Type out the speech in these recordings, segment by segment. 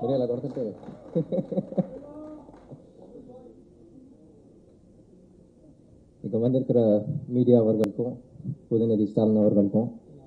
புரியல கொடுத்துட்டு இங்கே வந்திருக்கிற மீடியா அவர்களுக்கும் உதயநிதி ஸ்டாலின் அவர்களுக்கும்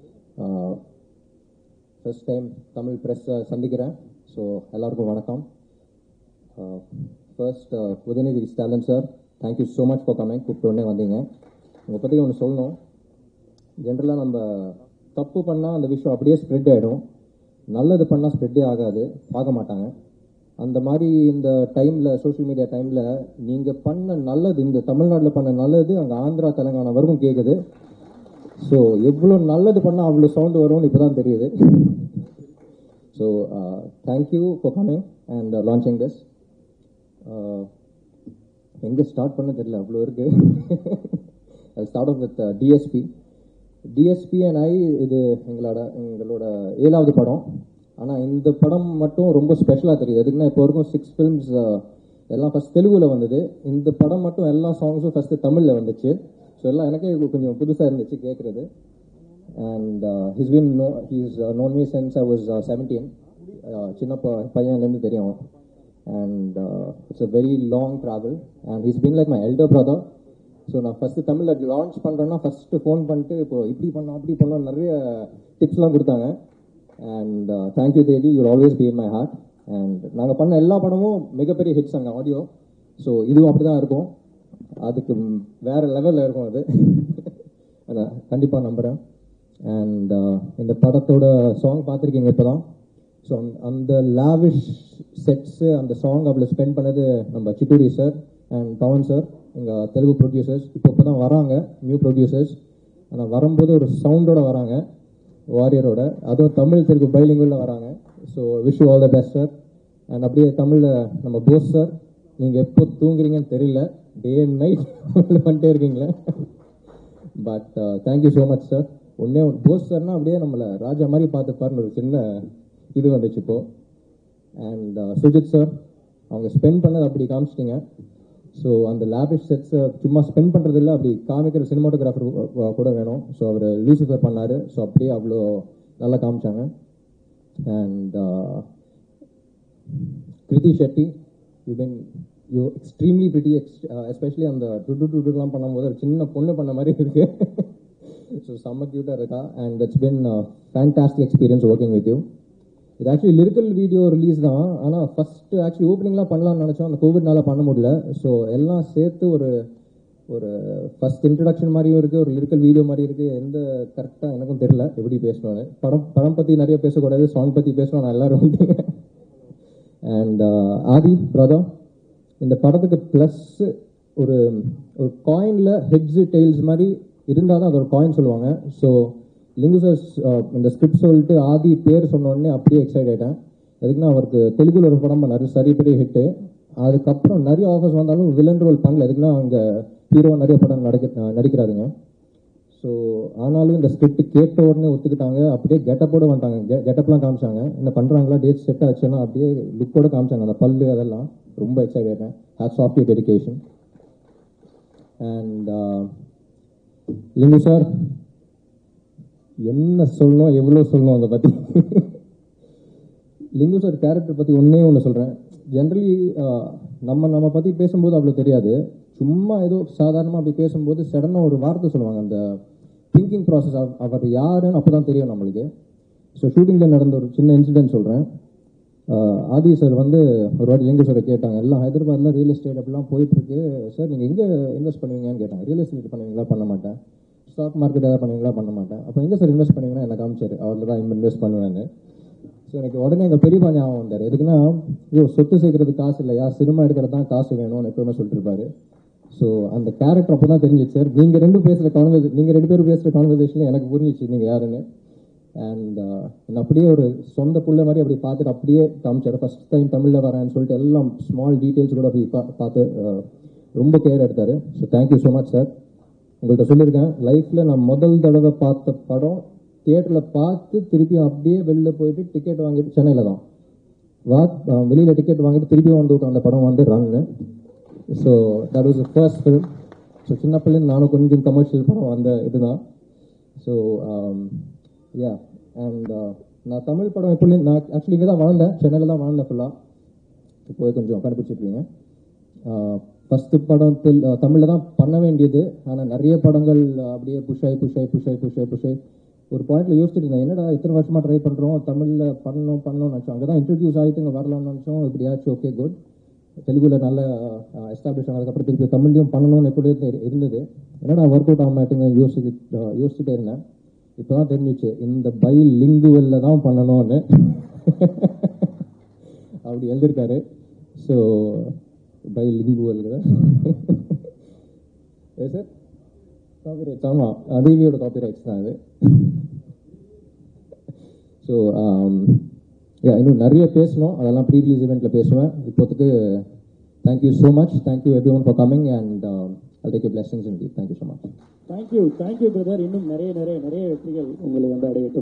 ஃபர்ஸ்ட் டைம் தமிழ் ப்ரெஸ்ஸை சந்திக்கிறேன் ஸோ எல்லாருக்கும் வணக்கம் first Udhayanidhi Stalin sir thank you so much for coming கூப்பிட்ட உடனே வந்தீங்க உங்களை பற்றி ஒன்று சொல்லணும் ஜென்ரலாக நம்ம தப்பு பண்ணால் அந்த விஷயம் அப்படியே ஸ்ப்ரெட் ஆகிடும் நல்லது பண்ணால் ஸ்ப்ரெட்டே ஆகாது பார்க்க மாட்டாங்க அந்த மாதிரி இந்த டைமில் சோஷியல் மீடியா டைமில் நீங்கள் பண்ண நல்லது இந்த தமிழ்நாட்டில் பண்ண நல்லது அங்கே ஆந்திரா தெலுங்கானா வரைக்கும் கேட்குது ஸோ எவ்வளோ நல்லது பண்ணால் அவ்வளோ சவுண்டு வரும்னு இப்போ தான் தெரியுது so thank you for coming and launching this எங்கே ஸ்டார்ட் பண்ண தெரியல அவ்வளோ இருக்கு start off with DSP DSP and I இது எங்களோட எங்களோட ஏழாவது படம் ஆனால் இந்த படம் மட்டும் ரொம்ப ஸ்பெஷலாக தெரியுது எதுக்குன்னா இப்போ வரைக்கும் சிக்ஸ் ஃபிலிம்ஸ் எல்லாம் ஃபஸ்ட் தெலுங்குல வந்தது இந்த படம் மட்டும் எல்லா சாங்ஸும் ஃபஸ்ட்டு தமிழில் வந்துச்சு ஸோ எல்லாம் எனக்கே இது கொஞ்சம் புதுசாக இருந்துச்சு கேட்குறது and his been no he's known me since I was seventeen சின்ன ப- பையன்லேருந்து தெரியும் and it's a very long travel and he's been like my elder brother so நான் ஃபஸ்ட்டு தமிழில் லான்ச் பண்ணுறேன்னா ஃபஸ்ட்டு ஃபோன் பண்ணிட்டு இப்போ இப்படி பண்ணோம் அப்படி பண்ணோம் நிறைய டிப்ஸ்லாம் கொடுத்தாங்க and thank you Devi you always be in my heart and நாங்கள் பண்ண எல்லா படமும் மிகப்பெரிய ஹிட்ஸ் அங்கே ஆடியோ ஸோ இதுவும் அப்படி தான் இருக்கும் அதுக்கு ம், வேற லெவலில் இருக்கும் அது அதான் கண்டிப்பாக நம்புகிறேன் அண்ட் இந்த படத்தோட சாங் பார்த்துருக்கீங்க இப்போ தான் ஸோ அந்த லாவிஷ் செட்ஸு அந்த சாங் அவ்வளோ ஸ்பெண்ட் பண்ணது நம்ம Chitturi sir and Pawan sir எங்கள் தெலுங்கு ப்ரொடியூசர்ஸ் இப்போ இப்போ தான் வராங்க நியூ ப்ரொடியூசர்ஸ் ஆனால் வரும்போது ஒரு சவுண்டோட வராங்க வாரியரோட அதுவும் தமிழ் தெலுங்கு பைலிங்குள்ள வராங்க so wish all the best sir and அப்படியே தமிழில் நம்ம போஸ் சார் நீங்கள் எப்போ தூங்குறீங்கன்னு தெரியல டே அண்ட் நைட் பண்ணிட்டே இருக்கீங்களே but thank you so much sir ஒன்னே ஒன்று போஸ் சார்னா அப்படியே நம்மளை ராஜா மாதிரி பார்த்துப்பாருன்னு ஒரு சின்ன இது வந்துச்சு இப்போ அண்ட் சுஜித் சார் அவங்க ஸ்பெண்ட் பண்ணது அப்படி காமிச்சிட்டிங்க ஸோ அந்த லேபிஷ் செட்ஸை சும்மா ஸ்பெண்ட் பண்ணுறது இல்லை அப்படி காமிக்கிற சினிமாட்டோகிராஃபர் கூட வேணும் ஸோ அவர் லூசிஃபர் பண்ணார் ஸோ அப்படியே அவ்வளோ நல்லா காமிச்சாங்க and Krithi Shetty you been you extremely pretty especially அந்த டுடு டுடுலாம் பண்ணும்போது ஒரு சின்ன பொண்ணு பண்ண மாதிரி இருக்கு ஸோ செம்ம க்யூட்டாக இருக்கா and it's been fantastic experience working with you இது ஆக்சுவலி லிரிக்கல் வீடியோ ரிலீஸ் தான் ஆனால் ஃபர்ஸ்ட் ஆக்சுவலி ஓப்பனிங்லாம் பண்ணலாம்னு நினச்சோம் அந்த கோவிட்னால பண்ண முடியல ஸோ எல்லாம் சேர்த்து ஒரு ஒரு ஃபர்ஸ்ட் இன்ட்ரடக்ஷன் மாதிரியும் இருக்குது ஒரு லிரிக்கல் வீடியோ மாதிரி இருக்குது எந்த கரெக்டாக எனக்கும் தெரியல எப்படி பேசணும்னு படம் படம் பற்றி நிறைய பேசக்கூடாது சாங் பற்றி பேசணும் நான் எல்லாரும் வந்துட்டீங்க அண்ட் ஆதி பிரதர் இந்த படத்துக்கு ப்ளஸ் ஒரு ஒரு காயினில் ஹெட்ஸு டெய்ல்ஸ் மாதிரி இருந்தால் தான் அது ஒரு காயின் சொல்லுவாங்க ஸோ லிங்கு சார் இந்த ஸ்கிரிப்ட் சொல்லிட்டு ஆதி பேர் சொன்ன உடனே அப்படியே எக்ஸைட் ஆகிட்டேன் எதுக்குன்னா அவருக்கு தெலுங்குல ஒரு படம் பண்ணாரு சரி பெரிய ஹிட்டு அதுக்கப்புறம் நிறைய ஆஃபர்ஸ் வந்தாலும் வில்லன் ரோல் பண்ணல எதுக்குன்னா அங்கே ஹீரோ நிறைய படம் நடிக்க நடிக்கிறாருங்க ஸோ ஆனாலும் இந்த ஸ்கிரிப்ட் கேட்ட உடனே ஒத்துக்கிட்டாங்க அப்படியே கெட்டப்போட வந்துட்டாங்க கெட்டப்லாம் காமிச்சாங்க என்ன பண்ணுறாங்களா டேட் செட் ஆச்சுன்னா அப்படியே லுக்கோட காமிச்சாங்க அந்த பல்லு அதெல்லாம் ரொம்ப எக்ஸைட் ஆகிட்டேன் hats off you dedication and Lingu sir என்ன சொல்லணும் எவ்வளோ சொல்லணும் அதை பற்றி லிங்கு சார் கேரக்டர் பற்றி ஒன்றே ஒன்று சொல்கிறேன் ஜென்ரலி நம்ம நம்ம பற்றி பேசும்போது அவ்வளோ தெரியாது சும்மா ஏதோ சாதாரணமாக அப்படி பேசும்போது சடனாக ஒரு வார்த்தை சொல்லுவாங்க அந்த திங்கிங் ப்ராசஸ் அவர் யாருன்னு அப்போ தான் தெரியும் நம்மளுக்கு ஸோ ஷூட்டிங்கில் நடந்த ஒரு சின்ன இன்சிடென்ட் சொல்கிறேன் ஆதி சார் வந்து ஒரு வாட்டி லிங்கு சாரை கேட்டாங்க எல்லாம் ஹைதராபாத்தில் ரியல் எஸ்டேட் அப்படிலாம் போயிட்டுருக்கு சார் நீங்கள் எங்கே இன்வெஸ்ட் பண்ணுவீங்கன்னு கேட்டாங்க ரியல் எஸ்டேட் பண்ணுவீங்களா பண்ண மாட்டேன் ஸ்டாக் மார்க்கெட் ஏதாவது பண்ணுவீங்களா பண்ண மாட்டேன் அப்போ எங்கே சார் இன்வெஸ்ட் பண்ணுவீங்கன்னா எனக்கு காமிச்சாரு அவரில் தான் இன்வெஸ்ட் பண்ணுவேன்னு ஸோ எனக்கு உடனே எங்கள் பெரியப்பா ஞாபகம் வந்தார் எதுக்குன்னா ஐயோ சொத்து சேர்க்கறதுக்கு காசு இல்லையா சினிமா எடுக்கிறது தான் காசு வேணும்னு எப்பவுமே சொல்லிட்டு இருப்பாரு ஸோ அந்த கேரக்டர் அப்போ தான் தெரிஞ்சிச்சு சார் நீங்கள் ரெண்டு பேசுகிற கான்வர்சே நீங்கள் ரெண்டு பேரும் பேசுகிற கான்வர்சேஷனில் எனக்கு புரிஞ்சிச்சு நீங்கள் யாருன்னு அண்ட் என்ன அப்படியே ஒரு சொந்த புள்ள மாதிரி அப்படி பார்த்துட்டு அப்படியே காமிச்சாரு ஃபர்ஸ்ட் டைம் தமிழில் வரேன்னு சொல்லிட்டு எல்லாம் ஸ்மால் டீட்டெயில்ஸ் கூட அப்படி பா- பார்த்து அஹ், ரொம்ப கேர் எடுத்தார் so thank you so much sir உங்கள்கிட்ட சொல்லியிருக்கேன் லைஃப்பில் நான் முதல் தடவை பார்த்த படம் தியேட்டரில் பார்த்து திருப்பி அப்படியே வெளில போயிட்டு டிக்கெட் வாங்கிட்டு சென்னையில் தான் வா வெளியில் டிக்கெட் வாங்கிட்டு திருப்பி வந்து அந்த படம் வந்து run so that was first film so சின்ன பிள்ளைங்க நானும் கொஞ்சம் கமர்ஷியல் படம் வந்த இதுதான் ஸோ யா அண்ட் நான் தமிழ் படம் எப்படி நான் ஆக்சுவலி இங்கே தான் வாழ்ந்தேன் சென்னையில் தான் வாழ்ந்தேன் ஃபுல்லாக இப்போ கொஞ்சம் கண்டுபிடிச்சிருக்கீங்க ஃபஸ்ட்டு படத்தில் தமிழில் தான் பண்ண வேண்டியது ஆனால் நிறைய படங்கள் அஹ், அப்படியே புஷாய் புஷாய் புஷாய் புஷாய் புஷாய் ஒரு பாயிண்ட்ல யோசிச்சுட்டு இருந்தேன் என்னடா இத்தனை வருஷமா ட்ரை பண்றோம் தமிழ்ல பண்ணணும் பண்ணணும்னு நினச்சோம் அங்கே தான் இன்ட்ரடியூஸ் ஆகிட்டு இங்கே வரலாம்னு நினச்சோம் இப்படியாச்சும் ஓகே குட் தெலுங்குல நல்ல எஸ்டாப்ளிஷ் ஆனதுக்கப்புறம் திருப்பி தமிழ்லையும் பண்ணணும்னு எப்படியே இரு- இருந்தது என்னடா ஒர்க் அவுட் ஆக மாட்டேங்க யோசிச்சு அஹ், யோசிச்சுட்டே இருந்தேன் இப்போதான் தெரிஞ்சிச்சு இந்த பை லிங்குவல்ல தான் பண்ணணும்னு அப்படி எழுதியிருக்காரு ஸோ பை லிங்குவல் ஏ சார் காப்பிரைட்ஸ் ஆமாம் அதிவியோட காப்பிரைட்ஸ் தான் அது ஸோ இன்னும் நிறைய பேசணும் அதெல்லாம் ப்ரீ ரிலீஸ் இவெண்ட்டில் பேசுவேன் இப்போதைக்கு thank you so much thank you everyone for coming and I take you blessings in thank you so much thank you thank you brother இன்னும் நிறைய நிறைய நிறைய வெற்றிகள் உங்களை வந்து அடையட்டும்